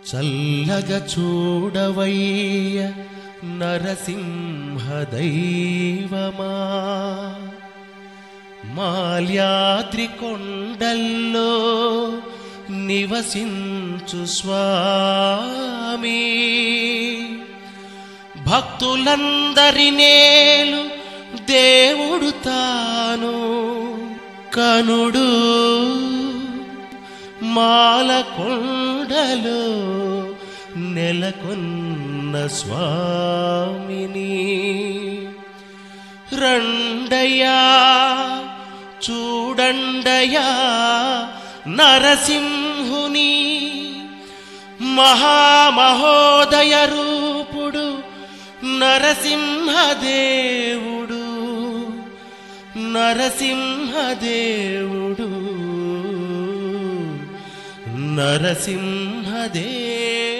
చల్లగా చూడవయ్య నరసింహ దైవమా మాల్యాద్రి కొండల్లో నివసించు స్వామి భక్తులందరి నేలు దేవుడు తాను కనుడు మాల కొండలో నెలకొన్న స్వామిని రండయ్యా చూడండయ్యా నరసింహుని మహామహోదయ రూపుడు నరసింహదేవుడు నరసింహదేవుడు నరసింహదేవుడు